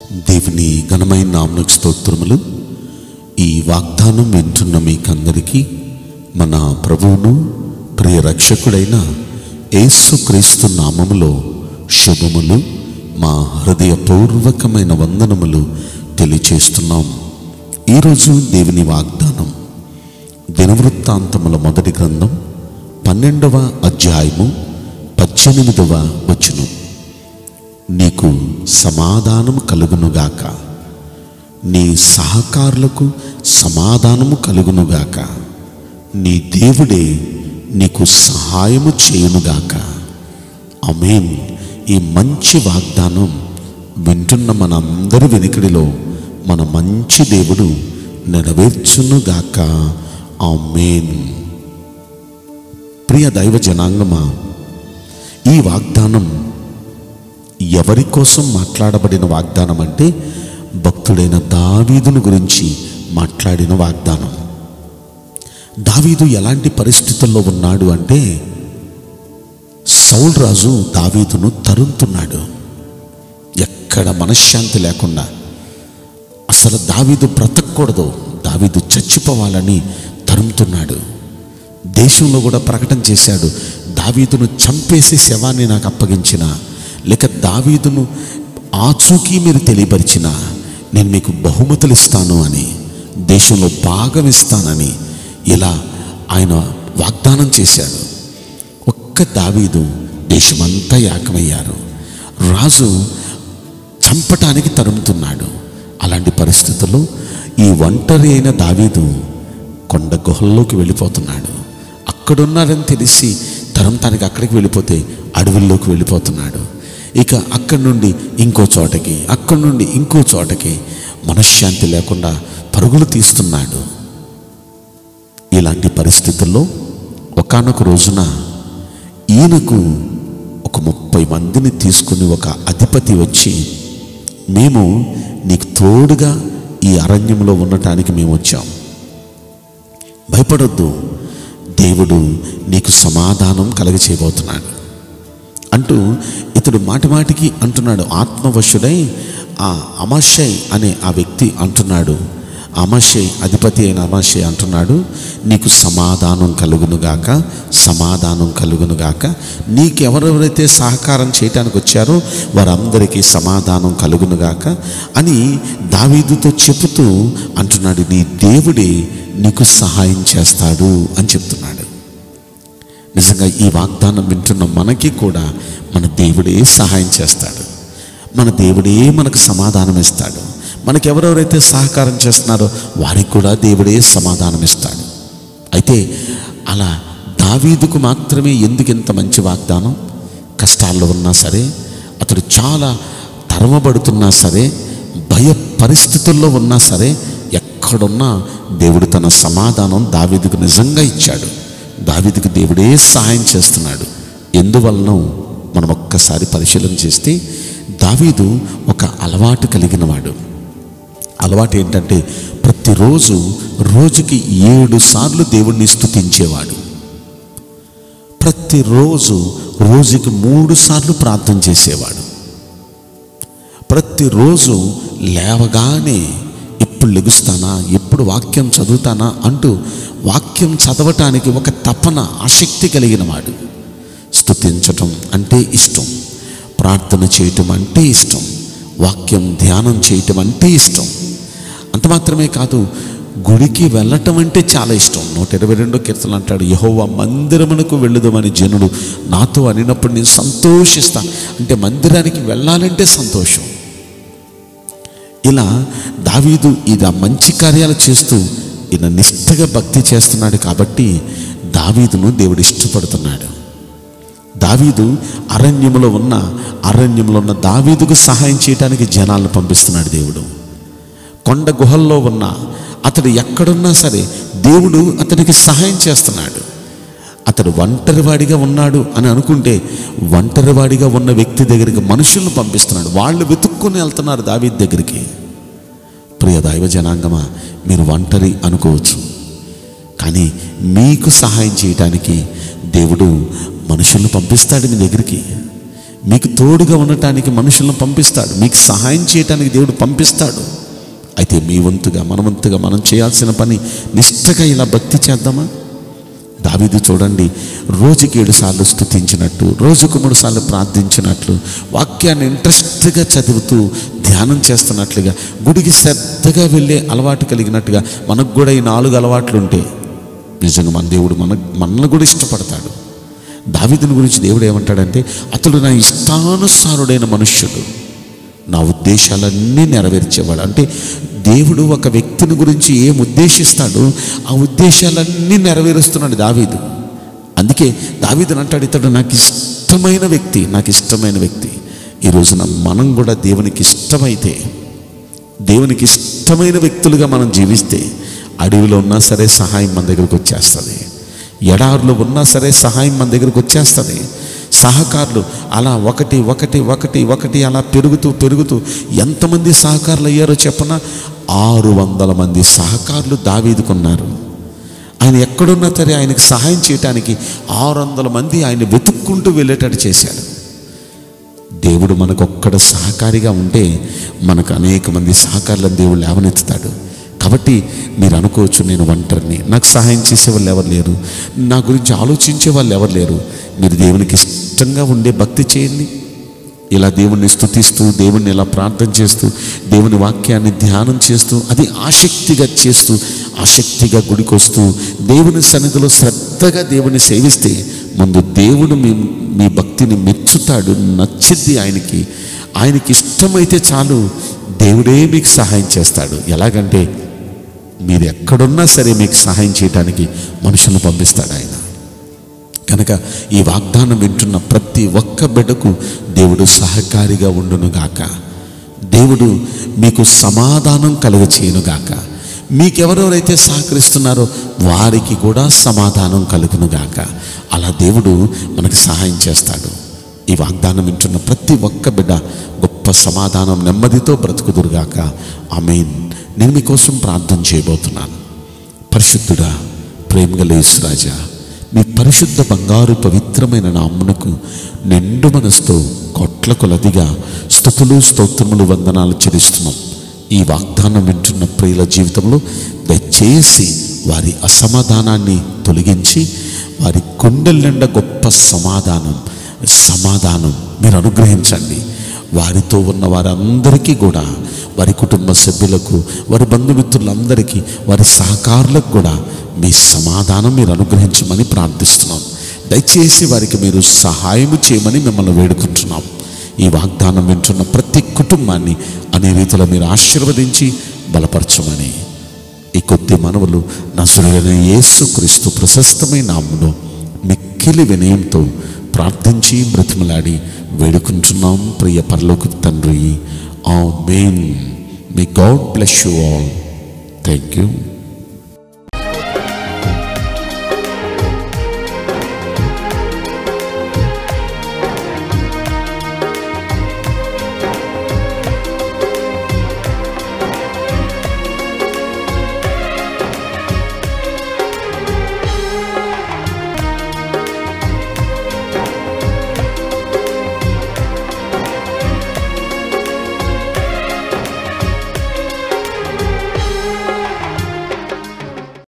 దేవుని ఘనమైన నామకు స్తోత్రములు ఈ వాగ్దానం వింటున్న మీకందరికీ మన ప్రభువును ప్రియ రక్షకుడైన యేసుక్రీస్తు నామములో శుభములు మా హృదయపూర్వకమైన వందనములు తెలియచేస్తున్నాం ఈరోజు దేవుని వాగ్దానం దినవృత్తాంతముల మొదటి గ్రంథం పన్నెండవ అధ్యాయము పద్దెనిమిదవ వచనం నీకు సమాధానము కలుగునుగాక నీ సహకారులకు సమాధానము కలుగునుగాక నీ దేవుడే నీకు సహాయము చేయునుగాక అమేన్ ఈ మంచి వాగ్దానం వింటున్న మనందరి వెనుకడిలో మన మంచి దేవుడు నెరవేర్చునుగాక ఆమేన్ ప్రియ దైవ జనాంగమా ఈ వాగ్దానం ఎవరి కోసం మాట్లాడబడిన వాగ్దానం అంటే భక్తుడైన దావీదును గురించి మాట్లాడిన వాగ్దానం దావీదు ఎలాంటి పరిస్థితుల్లో ఉన్నాడు అంటే సౌల్ రాజు దావీదును తరుముతున్నాడు ఎక్కడ మనశ్శాంతి లేకుండా అసలు దావీదు బ్రతకూడదు దావీదు చచ్చిపోవాలని తరుముతున్నాడు దేశంలో కూడా ప్రకటన చేశాడు దావీదును చంపేసి శవాన్ని నాకు అప్పగించిన లేక దావీదును ఆచూకీ మీరు తెలియపరిచిన నేను మీకు బహుమతులు ఇస్తాను అని దేశంలో భాగం ఇస్తానని ఇలా ఆయన వాగ్దానం చేశాడు ఒక్క దావీదు దేశమంతా ఏకమయ్యారు రాజు చంపటానికి తరుముతున్నాడు అలాంటి పరిస్థితుల్లో ఈ ఒంటరి అయిన దావీదు కొండ గుహల్లోకి వెళ్ళిపోతున్నాడు అక్కడున్నారని తెలిసి తరంతానికి అక్కడికి వెళ్ళిపోతే అడవుల్లోకి వెళ్ళిపోతున్నాడు ఇక అక్కడి నుండి ఇంకో చోటకి అక్కడి నుండి ఇంకో చోటకి మనశ్శాంతి లేకుండా పరుగులు తీస్తున్నాడు ఇలాంటి పరిస్థితుల్లో ఒకానొక రోజున ఈయనకు ఒక ముప్పై మందిని తీసుకుని ఒక అధిపతి వచ్చి మేము నీకు తోడుగా ఈ అరణ్యంలో ఉండటానికి మేము వచ్చాం భయపడొద్దు దేవుడు నీకు సమాధానం కలగచేయబోతున్నాడు అంటూ ఇతడు మాటి మాటికి అంటున్నాడు ఆత్మవశుడై ఆ అమాశయ్ అనే ఆ వ్యక్తి అంటున్నాడు అమాశయ్ అధిపతి అయిన అమాశయ్ అంటున్నాడు నీకు సమాధానం కలుగునుగాక సమాధానం కలుగునుగాక నీకెవరెవరైతే సహకారం చేయటానికి వచ్చారో వారందరికీ సమాధానం కలుగునుగాక అని దావీదుతో చెబుతూ అంటున్నాడు నీ దేవుడే నీకు సహాయం చేస్తాడు అని చెప్తున్నాడు నిజంగా ఈ వాగ్దానం వింటున్న మనకి కూడా మన దేవుడే సహాయం చేస్తాడు మన దేవుడే మనకు సమాధానం ఇస్తాడు మనకి ఎవరెవరైతే సహకారం చేస్తున్నారో వారికి కూడా దేవుడే సమాధానం ఇస్తాడు అయితే అలా దావీదుకు మాత్రమే ఎందుకు ఇంత మంచి వాగ్దానం కష్టాల్లో ఉన్నా సరే అతడు చాలా తరమబడుతున్నా సరే భయ పరిస్థితుల్లో ఉన్నా సరే ఎక్కడున్నా దేవుడు తన సమాధానం దావీదుకు నిజంగా ఇచ్చాడు దావీదుకు దేవుడే సహాయం చేస్తున్నాడు ఎందువలన మనం ఒక్కసారి పరిశీలన చేస్తే దావీదు ఒక అలవాటు కలిగిన వాడు అలవాటు ఏంటంటే ప్రతిరోజు రోజుకి ఏడు సార్లు దేవుణ్ణి స్తుతించేవాడు ప్రతిరోజు రోజుకి మూడు సార్లు ప్రార్థన చేసేవాడు ప్రతిరోజు లేవగానే ఎప్పుడు లెగుస్తానా ఎప్పుడు వాక్యం చదువుతానా అంటూ వాక్యం చదవటానికి ఒక తపన ఆసక్తి కలిగిన వాడు స్తుతించటం అంటే ఇష్టం ప్రార్థన చేయటం అంటే ఇష్టం వాక్యం ధ్యానం చేయటం అంటే ఇష్టం అంత మాత్రమే కాదు గుడికి వెళ్ళటం అంటే చాలా ఇష్టం నూట ఇరవై రెండో కీర్తనలు అంటాడు యహోవా మందిరమునకు వెళ్ళుదామని జనుడు నాతో అనినప్పుడు నేను సంతోషిస్తాను అంటే మందిరానికి వెళ్ళాలంటే సంతోషం ఇలా దావీదు ఇలా మంచి కార్యాలు చేస్తూ ఈయన నిష్ఠగా భక్తి చేస్తున్నాడు కాబట్టి దావీదును దేవుడు ఇష్టపడుతున్నాడు దావీదు అరణ్యములో ఉన్న అరణ్యంలో ఉన్న దావీదుకు సహాయం చేయడానికి జనాలను పంపిస్తున్నాడు దేవుడు కొండ గుహల్లో ఉన్న అతడు ఎక్కడున్నా సరే దేవుడు అతనికి సహాయం చేస్తున్నాడు అతడు ఒంటరివాడిగా ఉన్నాడు అని అనుకుంటే ఒంటరివాడిగా ఉన్న వ్యక్తి దగ్గరికి మనుషులను పంపిస్తున్నాడు వాళ్ళు వెతుక్కొని వెళ్తున్నారు దావీద్ దగ్గరికి ప్రియ దైవ జనాంగమా మీరు ఒంటరి అనుకోవచ్చు కానీ మీకు సహాయం చేయటానికి దేవుడు మనుషులను పంపిస్తాడు మీ దగ్గరికి మీకు తోడుగా ఉండటానికి మనుషులను పంపిస్తాడు మీకు సహాయం చేయటానికి దేవుడు పంపిస్తాడు అయితే మీ వంతుగా మన వంతుగా మనం చేయాల్సిన పని నిష్ఠగా ఇలా భక్తి చేద్దామా దావీదు చూడండి రోజుకి ఏడు సార్లు స్థుతించినట్టు రోజుకు మూడు సార్లు ప్రార్థించినట్లు వాక్యాన్ని ఇంట్రెస్ట్గా చదువుతూ ధ్యానం చేస్తున్నట్లుగా గుడికి శ్రద్ధగా వెళ్ళే అలవాటు కలిగినట్టుగా మనకు కూడా ఈ నాలుగు అలవాట్లు ఉంటే నిజంగా మన దేవుడు మన మనల్ని కూడా ఇష్టపడతాడు దావీదుని గురించి దేవుడు ఏమంటాడంటే అతడు నా ఇష్టానుసారుడైన మనుష్యుడు నా ఉద్దేశాలన్నీ నెరవేర్చేవాడు అంటే దేవుడు ఒక వ్యక్తిని గురించి ఏం ఉద్దేశిస్తాడో ఆ ఉద్దేశాలన్నీ నెరవేరుస్తున్నాడు దావీదు అందుకే దావీదుని అంటాడు ఇతడు నాకు ఇష్టమైన వ్యక్తి నాకు ఇష్టమైన వ్యక్తి ఈ రోజున మనం కూడా దేవునికి ఇష్టమైతే దేవునికి ఇష్టమైన వ్యక్తులుగా మనం జీవిస్తే అడవిలో ఉన్నా సరే సహాయం మన దగ్గరకు వచ్చేస్తుంది ఎడారులో ఉన్నా సరే సహాయం మన దగ్గరకు వచ్చేస్తుంది సహకారులు అలా ఒకటి ఒకటి ఒకటి ఒకటి అలా పెరుగుతూ పెరుగుతూ ఎంతమంది సహకారులు అయ్యారో చెప్పన ఆరు వందల మంది సహకారులు దావీదుకున్నారు ఆయన ఎక్కడున్నా సరే ఆయనకు సహాయం చేయటానికి ఆరు వందల మంది ఆయన వెతుక్కుంటూ వెళ్ళేటట్టు చేశాడు దేవుడు మనకు ఒక్కడ సహకారిగా ఉంటే మనకు అనేక మంది సహకారులను దేవుడు లేవనెత్తుతాడు కాబట్టి మీరు అనుకోవచ్చు నేను ఒంటరిని నాకు సహాయం చేసే వాళ్ళు ఎవరు లేరు నా గురించి ఆలోచించే వాళ్ళు ఎవరు లేరు మీరు దేవునికి ఇష్టంగా ఉండే భక్తి చేయండి ఇలా దేవుణ్ణి స్తుతిస్తూ దేవుణ్ణి ఇలా ప్రార్థన చేస్తూ దేవుని వాక్యాన్ని ధ్యానం చేస్తూ అది ఆసక్తిగా చేస్తూ ఆసక్తిగా గుడికొస్తూ దేవుని సన్నిధిలో శ్రద్ధగా దేవుని సేవిస్తే ముందు దేవుడు మీ మీ భక్తిని మెచ్చుతాడు నచ్చిద్ది ఆయనకి ఆయనకి ఇష్టమైతే చాలు దేవుడే మీకు సహాయం చేస్తాడు ఎలాగంటే మీరు ఎక్కడున్నా సరే మీకు సహాయం చేయడానికి మనుషులను పంపిస్తాడు ఆయన కనుక ఈ వాగ్దానం వింటున్న ప్రతి ఒక్క బిడ్డకు దేవుడు సహకారిగా ఉండునుగాక దేవుడు మీకు సమాధానం కలుగ చేయనుగాక మీకెవరెవరైతే సహకరిస్తున్నారో వారికి కూడా సమాధానం కలుగునుగాక అలా దేవుడు మనకి సహాయం చేస్తాడు ఈ వాగ్దానం వింటున్న ప్రతి ఒక్క బిడ్డ గొప్ప సమాధానం నెమ్మదితో బ్రతుకుదురుగాక ఆమెన్ నేను మీకోసం ప్రార్థన చేయబోతున్నాను పరిశుద్ధుడా ప్రేమగల యేసురాజా మీ పరిశుద్ధ బంగారు పవిత్రమైన నామ్మునకు నిండు మనసుతో కోట్ల కొలదిగా స్థుతులు స్తోత్రములు వందనాలు చెల్లిస్తున్నాం ఈ వాగ్దానం వింటున్న ప్రియుల జీవితంలో దయచేసి వారి అసమాధానాన్ని తొలగించి వారి గుండెల నిండా గొప్ప సమాధానం సమాధానం మీరు అనుగ్రహించండి వారితో ఉన్న వారందరికీ కూడా వారి కుటుంబ సభ్యులకు వారి బంధుమిత్రులందరికీ వారి సహకారులకు కూడా మీ సమాధానం మీరు అనుగ్రహించమని ప్రార్థిస్తున్నాం దయచేసి వారికి మీరు సహాయం చేయమని మిమ్మల్ని వేడుకుంటున్నాం ఈ వాగ్దానం వింటున్న ప్రతి కుటుంబాన్ని అనే రీతిలో మీరు ఆశీర్వదించి బలపరచమని ఈ కొద్ది మనవులు నసురైన యేసు క్రీస్తు ప్రశస్తమైన నామములో మిక్కిలి వినయంతో ప్రార్థించి బ్రతిమలాడి వేడుకుంటున్నాం ప్రియ పరలోక తండ్రి ఆ మెయిన్ మీ God bless you all thank you